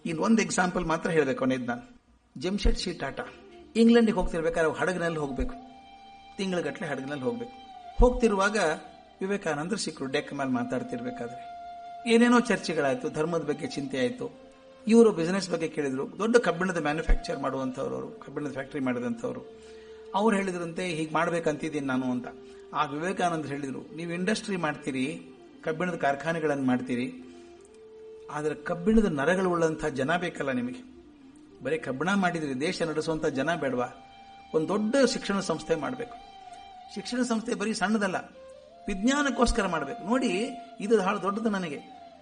ಇನ್ನು ಒಂದು ಎಕ್ಸಾಂಪಲ್ ಮಾತ್ರ ಹೇಳಬೇಕು ಕೊನೆಯದು ನಾನು ಜಮ್ಶೆಡ್ ಸಿ ಟಾಟಾ ಇಂಗ್ಲೆಂಡಿಗೆ ಹೋಗ್ತಿರ್ಬೇಕಾದ್ರೆ ಹಡಗಿನಲ್ಲಿ ಹೋಗಬೇಕು ತಿಂಗಳಗಟ್ಟಲೆ ಹಡಗಿನಲ್ಲಿ ಹೋಗಬೇಕು ಹೋಗ್ತಿರುವಾಗ ವಿವೇಕಾನಂದರು ಸಿಕ್ಕರು ಡೆಕ್ ಮೇಲೆ ಮಾತಾಡ್ತಿರ್ಬೇಕಾದ್ರೆ ಏನೇನೋ ಚರ್ಚೆಗಳಾಯ್ತು ಧರ್ಮದ ಬಗ್ಗೆ ಚಿಂತೆ ಆಯಿತು ಇವರು ಬಿಸಿನೆಸ್ ಬಗ್ಗೆ ಕೇಳಿದ್ರು ದೊಡ್ಡ ಕಬ್ಬಿಣದ ಮ್ಯಾನುಫ್ಯಾಕ್ಚರ್ ಮಾಡುವಂಥವ್ರು ಅವರು ಕಬ್ಬಿಣದ ಫ್ಯಾಕ್ಟರಿ ಮಾಡಿದಂಥವ್ರು ಅವ್ರು ಹೇಳಿದ್ರಂತೆ ಹೀಗೆ ಮಾಡ್ಬೇಕಂತಿದ್ದೀನಿ ನಾನು ಅಂತ ಆ ವಿವೇಕಾನಂದರು ಹೇಳಿದ್ರು ನೀವು ಇಂಡಸ್ಟ್ರಿ ಮಾಡ್ತೀರಿ ಕಬ್ಬಿಣದ ಕಾರ್ಖಾನೆಗಳನ್ನು ಮಾಡ್ತೀರಿ ಆದರೆ ಕಬ್ಬಿಣದ ನರಗಳುಳ್ಳಂತಹ ಜನ ಬೇಕಲ್ಲ ನಿಮಗೆ ಬರೀ ಕಬ್ಬಿಣ ಮಾಡಿದ್ರಿ ದೇಶ ನಡೆಸುವಂಥ ಜನ ಬೇಡವಾ ಒಂದು ದೊಡ್ಡ ಶಿಕ್ಷಣ ಸಂಸ್ಥೆ ಮಾಡಬೇಕು ಶಿಕ್ಷಣ ಸಂಸ್ಥೆ ಬರೀ ಸಣ್ಣದಲ್ಲ ವಿಜ್ಞಾನಕ್ಕೋಸ್ಕರ ಮಾಡಬೇಕು ನೋಡಿ ಇದು ಬಹಳ ದೊಡ್ಡದು ನನಗೆ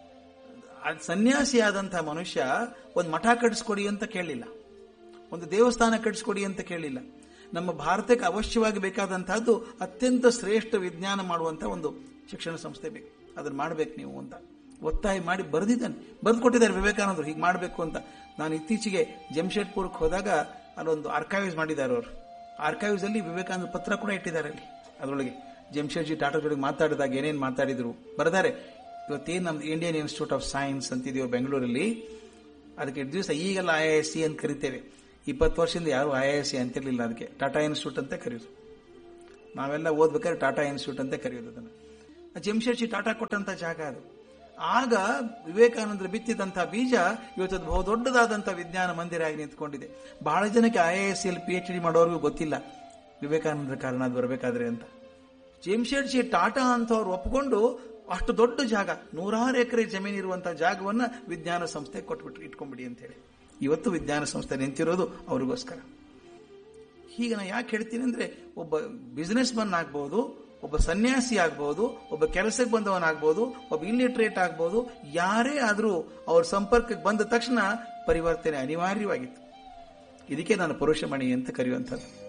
ಸನ್ಯಾಸಿಯಾದಂತಹ ಮನುಷ್ಯ ಒಂದು ಮಠ ಕಟ್ಟಿಸ್ಕೊಡಿ ಅಂತ ಕೇಳಲಿಲ್ಲ ಒಂದು ದೇವಸ್ಥಾನ ಕಟ್ಟಿಸ್ಕೊಡಿ ಅಂತ ಕೇಳಿಲ್ಲ ನಮ್ಮ ಭಾರತಕ್ಕೆ ಅವಶ್ಯವಾಗಿ ಬೇಕಾದಂತಹದ್ದು ಅತ್ಯಂತ ಶ್ರೇಷ್ಠ ವಿಜ್ಞಾನ ಮಾಡುವಂತ ಒಂದು ಶಿಕ್ಷಣ ಸಂಸ್ಥೆ ಬೇಕು ಅದನ್ನ ಮಾಡಬೇಕು ನೀವು ಅಂತ ಒತ್ತಾಯ ಮಾಡಿ ಬರೆದಿದ್ದಾನೆ ಬರೆದು ಕೊಟ್ಟಿದ್ದಾರೆ ವಿವೇಕಾನಂದರು ಹೀಗೆ ಮಾಡಬೇಕು ಅಂತ ನಾನು ಇತ್ತೀಚೆಗೆ ಜಮ್ಶೆಡ್ಪುರಕ್ಕೆ ಹೋದಾಗ ಅಲ್ಲೊಂದು ಆರ್ಕೈವ್ಸ್ ಮಾಡಿದ್ದಾರೆ ಅವರು ಆರ್ಕೈವ್ಸ್ ಅಲ್ಲಿ ವಿವೇಕಾನಂದ ಪತ್ರ ಕೂಡ ಇಟ್ಟಿದ್ದಾರೆ ಅಲ್ಲಿ ಅದರೊಳಗೆ ಜಮ್ಶೆಡ್ಜಿ ಟಾಟಾ ಜೊತೆಗೆ ಮಾತಾಡಿದಾಗ ಏನೇನು ಮಾತಾಡಿದ್ರು ಬರೆದಾರೆ ಇವತ್ತೇನು ನಮ್ದು ಇಂಡಿಯನ್ ಇನ್ಸ್ಟಿಟ್ಯೂಟ್ ಆಫ್ ಸೈನ್ಸ್ ಅಂತಿದೆಯೋ ಬೆಂಗಳೂರಲ್ಲಿ ಅದಕ್ಕೆ ದಿವಸ ಈಗೆಲ್ಲ ಐ ಐ ಸಿ ಅಂತ ಕರಿತೇವೆ ಇಪ್ಪತ್ತು ವರ್ಷದಿಂದ ಯಾರು ಐ ಐ ಸಿ ಅಂತಿರ್ಲಿಲ್ಲ ಅದಕ್ಕೆ ಟಾಟಾ ಇನ್ಸ್ಟಿಟ್ಯೂಟ್ ಅಂತ ಕರೆಯೋದು ನಾವೆಲ್ಲ ಓದ್ಬೇಕಾದ್ರೆ ಟಾಟಾ ಇನ್ಸ್ಟಿಟ್ಯೂಟ್ ಅಂತ ಕರೆಯೋದು ಅದನ್ನು ಜಮ್ಶೆಡ್ಜಿ ಟಾಟಾ ಕೊಟ್ಟಂತ ಜಾಗ ಅದು ಆಗ ವಿವೇಕಾನಂದರು ಬಿತ್ತಿದಂತಹ ಬೀಜ ಇವತ್ತು ಬಹು ದೊಡ್ಡದಾದಂತಹ ವಿಜ್ಞಾನ ಮಂದಿರ ಆಗಿ ನಿಂತ್ಕೊಂಡಿದೆ ಬಹಳ ಜನಕ್ಕೆ I S L P H D ಮಾಡೋರ್ಗೂ ಗೊತ್ತಿಲ್ಲ ವಿವೇಕಾನಂದರ ಕಾರಣ ಅದು ಬರಬೇಕಾದ್ರೆ ಅಂತ ಜಮ್ಶೆಡ್ಜಿ ಟಾಟಾ ಅಂತವ್ರು ಒಪ್ಪಿಕೊಂಡು ಅಷ್ಟು ದೊಡ್ಡ ಜಾಗ ನೂರಾರು ಎಕರೆ ಜಮೀನು ಇರುವಂತಹ ಜಾಗವನ್ನ ವಿಜ್ಞಾನ ಸಂಸ್ಥೆ ಕೊಟ್ಬಿಟ್ರು ಇಟ್ಕೊಂಡ್ಬಿಡಿ ಅಂತ ಹೇಳಿ ಇವತ್ತು ವಿಜ್ಞಾನ ಸಂಸ್ಥೆ ನಿಂತಿರೋದು ಅವ್ರಿಗೋಸ್ಕರ ಹೀಗೆ ನಾನು ಯಾಕೆ ಹೇಳ್ತೀನಿ ಅಂದ್ರೆ ಒಬ್ಬ ಬಿಸಿನೆಸ್ ಮನ್ ಆಗ್ಬಹುದು ಒಬ್ಬ ಸನ್ಯಾಸಿ ಆಗ್ಬಹುದು ಒಬ್ಬ ಕೆಲಸಕ್ಕೆ ಬಂದವನಾಗ್ಬೋದು ಒಬ್ಬ ಇಲ್ಲಿಟ್ರೇಟ್ ಆಗ್ಬೋದು ಯಾರೇ ಆದರೂ ಅವ್ರ ಸಂಪರ್ಕಕ್ಕೆ ಬಂದ ತಕ್ಷಣ ಪರಿವರ್ತನೆ ಅನಿವಾರ್ಯವಾಗಿತ್ತು ಇದಕ್ಕೆ ನಾನು ಪುರುಷಮಣಿ ಅಂತ ಕರೆಯುವಂಥದ್ದು